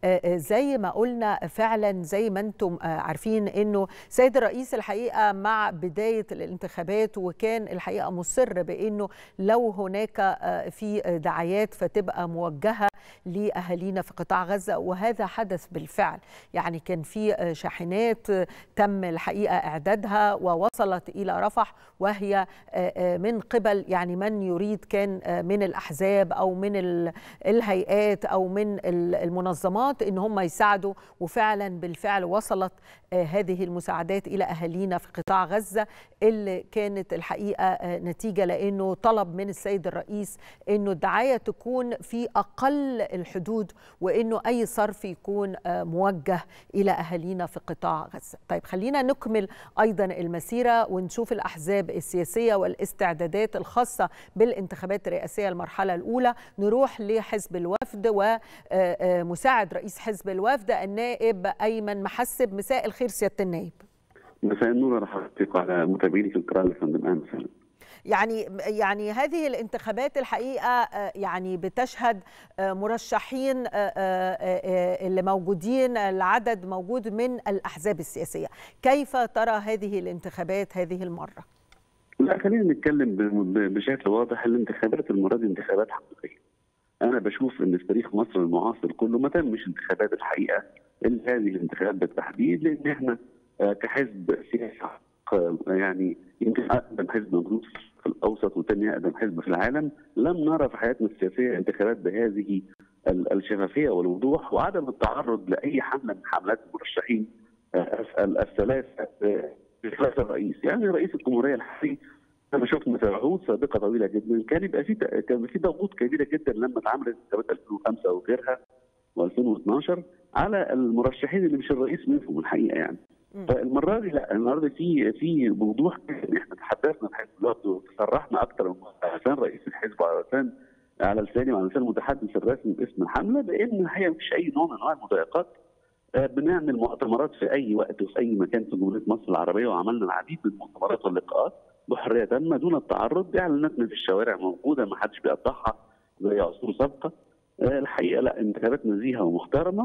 زي ما قلنا فعلا زي ما انتم عارفين انه سيد الرئيس الحقيقه مع بدايه الانتخابات وكان الحقيقه مصر بانه لو هناك في دعايات فتبقى موجهه لاهالينا في قطاع غزه وهذا حدث بالفعل يعني كان في شاحنات تم الحقيقه اعدادها ووصلت الى رفح وهي من قبل يعني من يريد كان من الاحزاب او من الهيئات او من المنظمات ان هم يساعدوا وفعلا بالفعل وصلت هذه المساعدات الى اهالينا في قطاع غزه اللي كانت الحقيقه نتيجه لانه طلب من السيد الرئيس انه الدعايه تكون في اقل الحدود وانه اي صرف يكون موجه الى اهالينا في قطاع غزه. طيب خلينا نكمل ايضا المسيره ونشوف الاحزاب السياسيه والاستعدادات الخاصه بالانتخابات الرئاسيه المرحله الاولى، نروح لحزب الوفد ومساعد رئيس حزب الوفد النائب ايمن محسب مساء الخير سياده النائب. مساء النور على حضرتك وعلى متابعينك الكرام يا فندم اهلا وسهلا. يعني يعني هذه الانتخابات الحقيقه يعني بتشهد مرشحين اللي موجودين العدد موجود من الاحزاب السياسيه كيف ترى هذه الانتخابات هذه المره لا خلينا نتكلم بشكل واضح الانتخابات المره دي انتخابات حقيقيه انا بشوف ان في تاريخ مصر المعاصر كله ما تمش انتخابات الحقيقه الا هذه الانتخابات بالتحديد لان احنا كحزب سياسي يعني يمكن اقدم حزب موجود في الاوسط وثاني اقدم حزب في العالم لم نرى في حياتنا السياسيه انتخابات بهذه الشفافيه والوضوح وعدم التعرض لاي حمله من حملات المرشحين الثلاثه بخلاف الرئيس يعني رئيس الجمهوريه الحالي لما شفنا في عهود سابقه طويله جدا كان يبقى في كان في ضغوط كبيره جدا لما اتعملت انتخابات 2005 وغيرها و2012 على المرشحين اللي مش الرئيس منهم الحقيقه يعني فالمره دي لا النهارده في في وضوح ان احنا تحدثنا في حزب الوفد وصرحنا اكثر من لسان رئيس الحزب على لسان على لساني وعلى لسان المتحدث الرسمي باسم الحمله بان الحقيقه مفيش اي نوع من انواع المضايقات بنعمل مؤتمرات في اي وقت وفي اي مكان في جمهوريه مصر العربيه وعملنا العديد من المؤتمرات واللقاءات بحريه تامه دون التعرض اعلاناتنا في الشوارع موجوده ما حدش بيقطعها زي عصور سابقه الحقيقه لا انتخابات نزيهه ومحترمه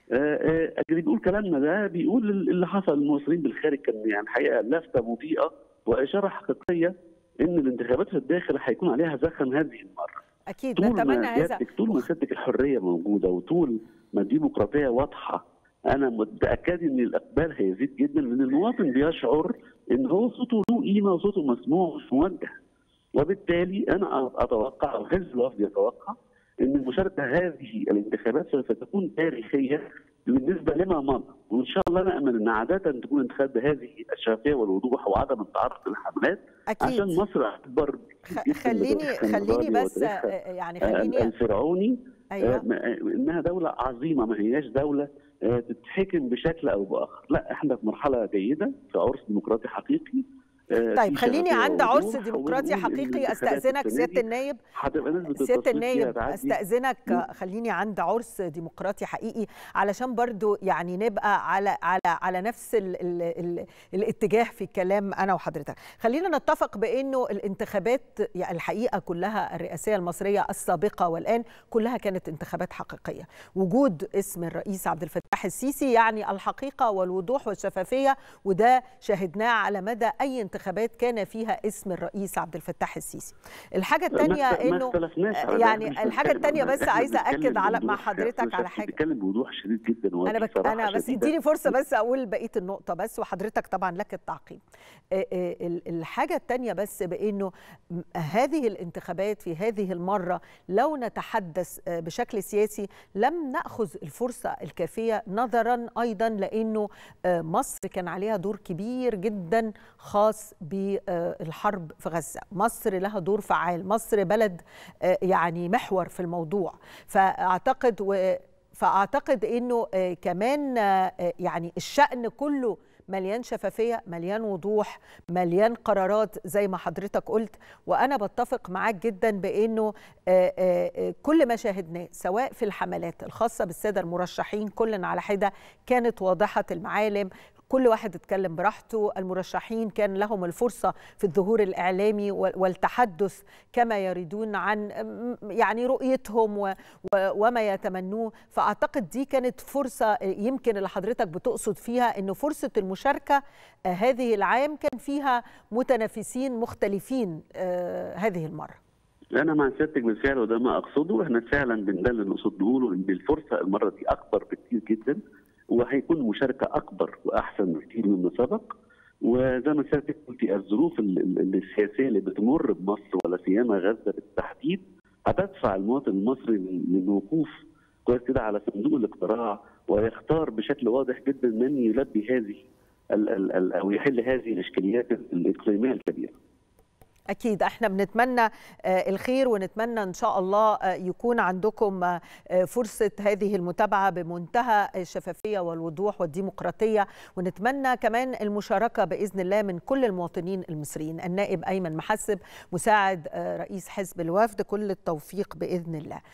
اللي بيقول كلامنا ده بيقول اللي حصل للمصريين بالخارج كان يعني الحقيقه لافته مضيئه واشاره حقيقيه ان الانتخابات في الداخل هيكون عليها زخم هذه المره. اكيد نتمنى هذا طول ما سيادتك الحريه موجوده وطول ما الديمقراطيه واضحه انا متاكد ان الاقبال هيزيد جدا لان المواطن بيشعر ان هو صوته له قيمه وصوته مسموع مش موجه. وبالتالي انا اتوقع او حزب الوفد يتوقع ان المشاركه هذه الانتخابات سوف تكون تاريخيه بالنسبه لما مضى وان شاء الله نامل ان عاده تكون انتخابات بهذه الشفافيه والوضوح وعدم التعرض للحملات أكيد. عشان مصر اكبر خليني خليني بس يعني خليني الفرعوني أيوة. انها دوله عظيمه ما هياش دوله تتحكم بشكل او باخر لا احنا في مرحله جيده في عرس ديمقراطي حقيقي طيب خليني عند عرس ديمقراطي حقيقي استاذنك سياده النايب سياده النايب استاذنك خليني عند عرس ديمقراطي حقيقي علشان برضو يعني نبقى على على على نفس ال ال ال الاتجاه في الكلام انا وحضرتك خلينا نتفق بانه الانتخابات الحقيقه كلها الرئاسيه المصريه السابقه والان كلها كانت انتخابات حقيقيه وجود اسم الرئيس عبد الفتاح السيسي يعني الحقيقه والوضوح والشفافيه وده شاهدناه على مدى اي انتخابات انتخابات كان فيها اسم الرئيس عبد الفتاح السيسي الحاجه الثانيه انه يعني الحاجه الثانيه بس عايزه اكد على مع حضرتك على حاجه بتكلم بوضوح شديد جدا انا بك انا بس اديني فرصه بس اقول بقيه النقطه بس وحضرتك طبعا لك التعقيب الحاجه الثانيه بس بانه هذه الانتخابات في هذه المره لو نتحدث بشكل سياسي لم ناخذ الفرصه الكافيه نظرا ايضا لانه مصر كان عليها دور كبير جدا خاص بالحرب في غزة مصر لها دور فعال مصر بلد يعني محور في الموضوع فأعتقد و فأعتقد أنه كمان يعني الشأن كله مليان شفافيه مليان وضوح مليان قرارات زي ما حضرتك قلت وانا بتفق معاك جدا بانه كل ما شاهدناه سواء في الحملات الخاصه بالساده المرشحين كلا على حده كانت واضحه المعالم كل واحد اتكلم براحته المرشحين كان لهم الفرصة في الظهور الإعلامي والتحدث كما يريدون عن يعني رؤيتهم وما يتمنوه فأعتقد دي كانت فرصة يمكن اللي حضرتك بتقصد فيها أنه فرصة المشاركة هذه العام كان فيها متنافسين مختلفين هذه المرة انا مع سيادتك بالفعل وده ما اقصده احنا فعلا ده اللي نقصد نقوله ان الفرصه المره دي اكبر بكثير جدا وهيكون مشاركه اكبر واحسن بكثير مما سبق وزي ما سيادتك قلتي الظروف السياسيه اللي بتمر بمصر ولا سيما غزه بالتحديد هتدفع المواطن المصري للوقوف كويس كده على صندوق الاقتراع ويختار بشكل واضح جدا من يلبي هذه ال ال ال او يحل هذه الاشكاليات الاقليميه الكبيره. اكيد احنا بنتمنى الخير ونتمنى ان شاء الله يكون عندكم فرصه هذه المتابعه بمنتهى الشفافيه والوضوح والديمقراطيه ونتمنى كمان المشاركه باذن الله من كل المواطنين المصريين النائب ايمن محسب مساعد رئيس حزب الوفد كل التوفيق باذن الله